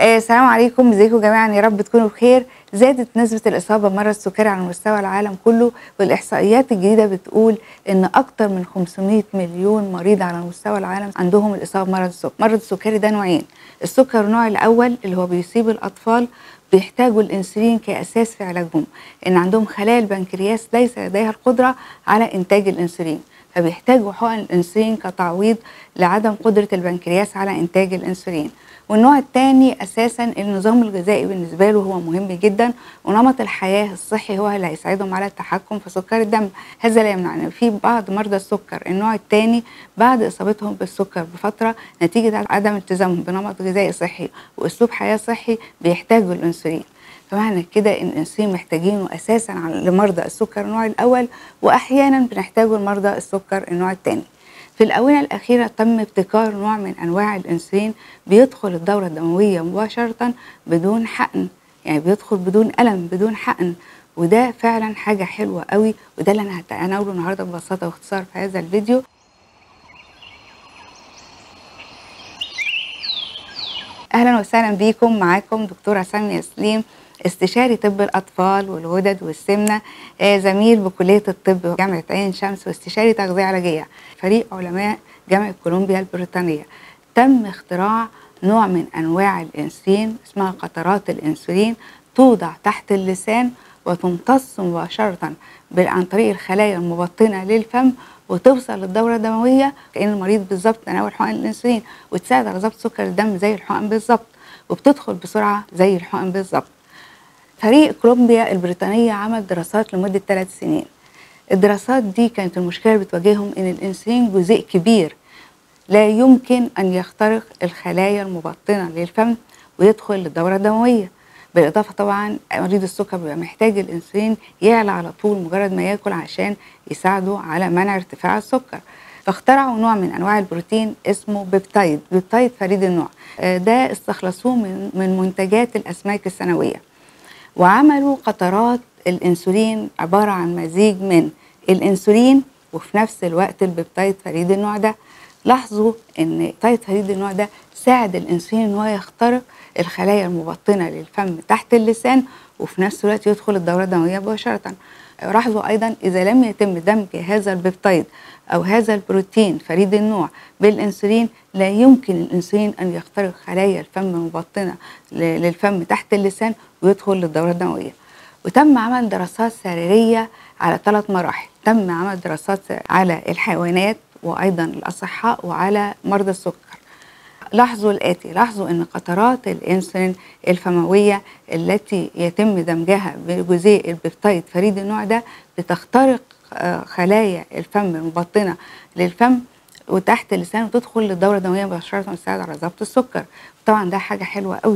آه، السلام عليكم ازيكم جميعا يا رب تكونوا بخير زادت نسبة الإصابة بمرض السكري على مستوى العالم كله والإحصائيات الجديدة بتقول إن أكتر من 500 مليون مريض على مستوى العالم عندهم الإصابة بمرض السكري مرض السكري ده نوعين السكر النوع الأول اللي هو بيصيب الأطفال بيحتاجوا الانسولين كاساس في علاجهم ان عندهم خلايا البنكرياس ليس لديها القدره على انتاج الانسولين فبيحتاجوا حقن الانسولين كتعويض لعدم قدره البنكرياس على انتاج الانسولين والنوع الثاني اساسا النظام الغذائي بالنسبه له هو مهم جدا ونمط الحياه الصحي هو اللي هيساعدهم على التحكم في سكر الدم هذا لا يمنع ان في بعض مرضى السكر النوع الثاني بعد اصابتهم بالسكر بفتره نتيجه عدم التزامهم بنمط غذائي صحي واسلوب حياه صحي بيحتاجوا الانسولين فمعنى كده ان الانسولين محتاجينه اساسا لمرضى السكر النوع الاول واحيانا بنحتاجه لمرضى السكر النوع الثاني في الآونة الأخيرة تم ابتكار نوع من أنواع الأنسولين بيدخل الدورة الدموية مباشرة بدون حقن يعني بيدخل بدون ألم بدون حقن وده فعلا حاجة حلوة قوي وده اللي أنا هتناوله النهاردة ببساطة واختصار في هذا الفيديو أهلا وسهلا بيكم معاكم دكتورة سامية سليم استشاري طب الاطفال والغدد والسمنه آه زميل بكليه الطب جامعه عين شمس واستشاري تغذيه علاجيه فريق علماء جامعه كولومبيا البريطانيه تم اختراع نوع من انواع الانسولين اسمها قطرات الانسولين توضع تحت اللسان وتمتص مباشره عن طريق الخلايا المبطنه للفم وتوصل للدوره الدمويه كان المريض بالظبط تناول حقن الانسولين وتساعد على ضبط سكر الدم زي الحقن بالظبط وبتدخل بسرعه زي الحقن بالظبط فريق كولومبيا البريطانية عمل دراسات لمدة ثلاث سنين الدراسات دي كانت المشكلة اللي بتواجههم إن الأنسولين جزيء كبير لا يمكن أن يخترق الخلايا المبطنة للفم ويدخل للدورة الدموية بالإضافة طبعا مريض السكر بيبقى محتاج الأنسولين يعلى على طول مجرد ما ياكل عشان يساعده على منع ارتفاع السكر فاخترعوا نوع من انواع البروتين اسمه بيبتايد بيبتايد فريد النوع ده استخلصوه من من منتجات الاسماك السنويه وعملوا قطرات الانسولين عباره عن مزيج من الانسولين وفي نفس الوقت البيبتايد فريد النوع ده لاحظوا ان بيبتايد فريد النوع ده ساعد الانسولين ان هو يخترق الخلايا المبطنه للفم تحت اللسان وفي نفس الوقت يدخل الدوره الدمويه مباشره لاحظوا ايضا اذا لم يتم دمج هذا البيبتايد او هذا البروتين فريد النوع بالانسولين لا يمكن الانسولين ان يخترق خلايا الفم المبطنه للفم تحت اللسان ويدخل للدوره الدمويه وتم عمل دراسات سريريه على ثلاث مراحل تم عمل دراسات على الحيوانات وايضا الاصحاء وعلى مرضى السكر لاحظوا الآتي لاحظوا أن قطرات الإنسولين الفموية التي يتم دمجها بجزيء البيبتايد فريد النوع ده بتخترق خلايا الفم المبطنة للفم وتحت اللسان وتدخل للدورة الدموية مباشرة وتساعد على ضبط السكر طبعا ده حاجة حلوة قوي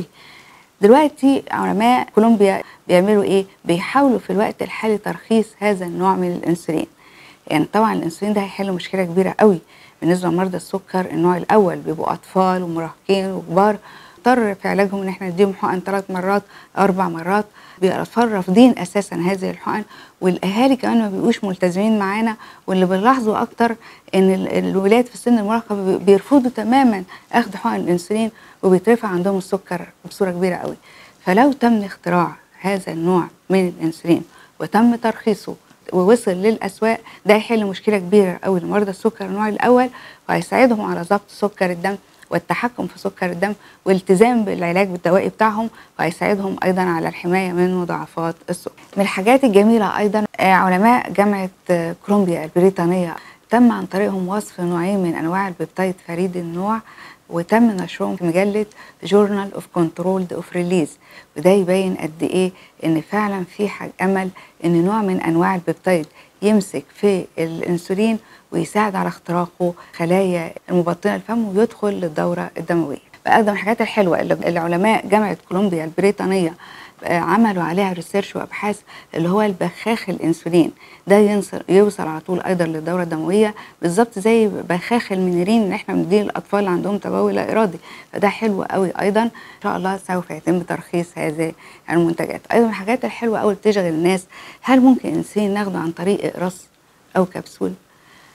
دلوقتي علماء كولومبيا بيعملوا ايه بيحاولوا في الوقت الحالي ترخيص هذا النوع من الانسولين يعني طبعا الانسولين ده هيحل مشكله كبيره قوي بالنسبه لمرضى السكر النوع الاول بيبقوا اطفال ومراهقين وكبار اضطر في علاجهم ان احنا نديهم حقن ثلاث مرات اربع مرات الاطفال رافضين اساسا هذه الحقن والاهالي كمان ما بيبقوش ملتزمين معانا واللي بنلاحظه اكتر ان الولاد في سن المراهقه بيرفضوا تماما اخذ حقن الانسولين وبيترفع عندهم السكر بصوره كبيره قوي فلو تم اختراع هذا النوع من الانسولين وتم ترخيصه ووصل للاسواق ده هيحل مشكله كبيره قوي لمرضى السكر النوع الاول وهيساعدهم على ضبط سكر الدم والتحكم في سكر الدم والالتزام بالعلاج الدوائي بتاعهم وهيساعدهم ايضا على الحمايه من مضاعفات السكر. من الحاجات الجميله ايضا علماء جامعه كولومبيا البريطانيه تم عن طريقهم وصف نوعين من انواع البيبتايد فريد النوع وتم نشرهم في مجله جورنال اوف كنترولد اوف ريليز وده يبين قد ايه ان فعلا في امل ان نوع من انواع البيبتايد يمسك في الانسولين ويساعد على اختراقه خلايا المبطنه الفم ويدخل للدوره الدمويه. بقى من الحاجات الحلوه اللي العلماء جامعه كولومبيا البريطانيه عملوا عليها ريسيرش وابحاث اللي هو البخاخ الانسولين ده يوصل على طول ايضا للدوره الدمويه بالظبط زي بخاخ المنيرين اللي احنا بنديه للاطفال اللي عندهم تبول لا ارادي فده حلو قوي ايضا ان شاء الله سوف يتم ترخيص هذه المنتجات ايضا من الحاجات الحلوه قوي بتشغل الناس هل ممكن الانسولين ناخده عن طريق اقراص او كبسول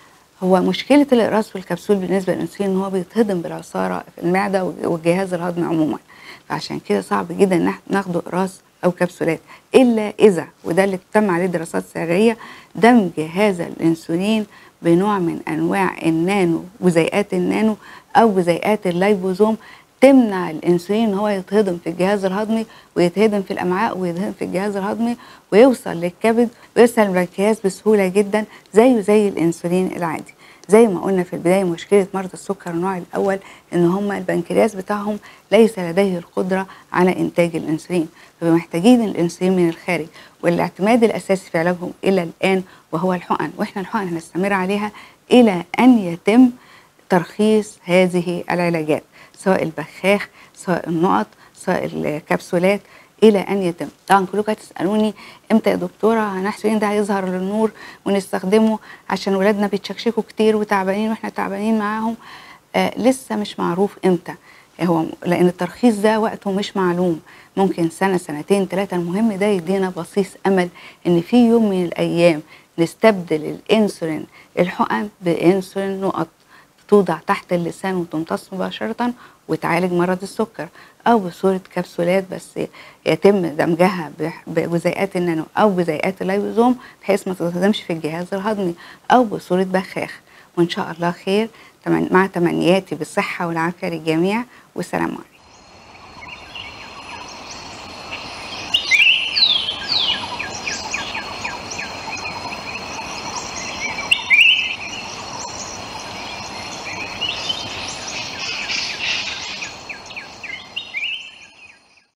هو مشكله الاقراص والكبسول بالنسبه للانسولين ان هو بيتهضم بالعصاره في المعده والجهاز الهضمي عموما فعشان كده صعب جدا ان احنا ناخده اقراص او كبسولات الا اذا وده اللي تم عليه دراسات سريه دمج هذا الانسولين بنوع من انواع النانو جزيئات النانو او جزيئات اللايبوزوم تمنع الانسولين ان هو يتهضم في الجهاز الهضمي ويتهضم في الامعاء ويتهضم في الجهاز الهضمي ويوصل للكبد ويوصل للبنكرياس بسهوله جدا زيه زي الانسولين العادي زي ما قلنا في البدايه مشكله مرضى السكر النوع الاول ان هم البنكرياس بتاعهم ليس لديه القدره على انتاج الانسولين فمحتاجين الانسولين من الخارج والاعتماد الاساسي في علاجهم الى الان وهو الحقن واحنا الحقن هنستمر عليها الى ان يتم ترخيص هذه العلاجات سواء البخاخ سواء النقط سواء الكبسولات الى ان يتم طبعا كلكم هتسالوني امتى يا دكتوره هنحسن ده هيظهر للنور ونستخدمه عشان ولادنا بيتشكشكوا كتير وتعبانين واحنا تعبانين معاهم آه لسه مش معروف امتى هو لان الترخيص ده وقته مش معلوم ممكن سنه سنتين ثلاثه المهم ده يدينا بصيص امل ان في يوم من الايام نستبدل الانسولين الحقن بانسولين نقط توضع تحت اللسان وتمتص مباشرة وتعالج مرض السكر أو بصورة كبسولات بس يتم دمجها بجزيئات النانو أو جزيئات اللايبوزوم بحيث ما تتهضمش في الجهاز الهضمي أو بصورة بخاخ وإن شاء الله خير مع تمنياتي بالصحة والعافية للجميع والسلام عليكم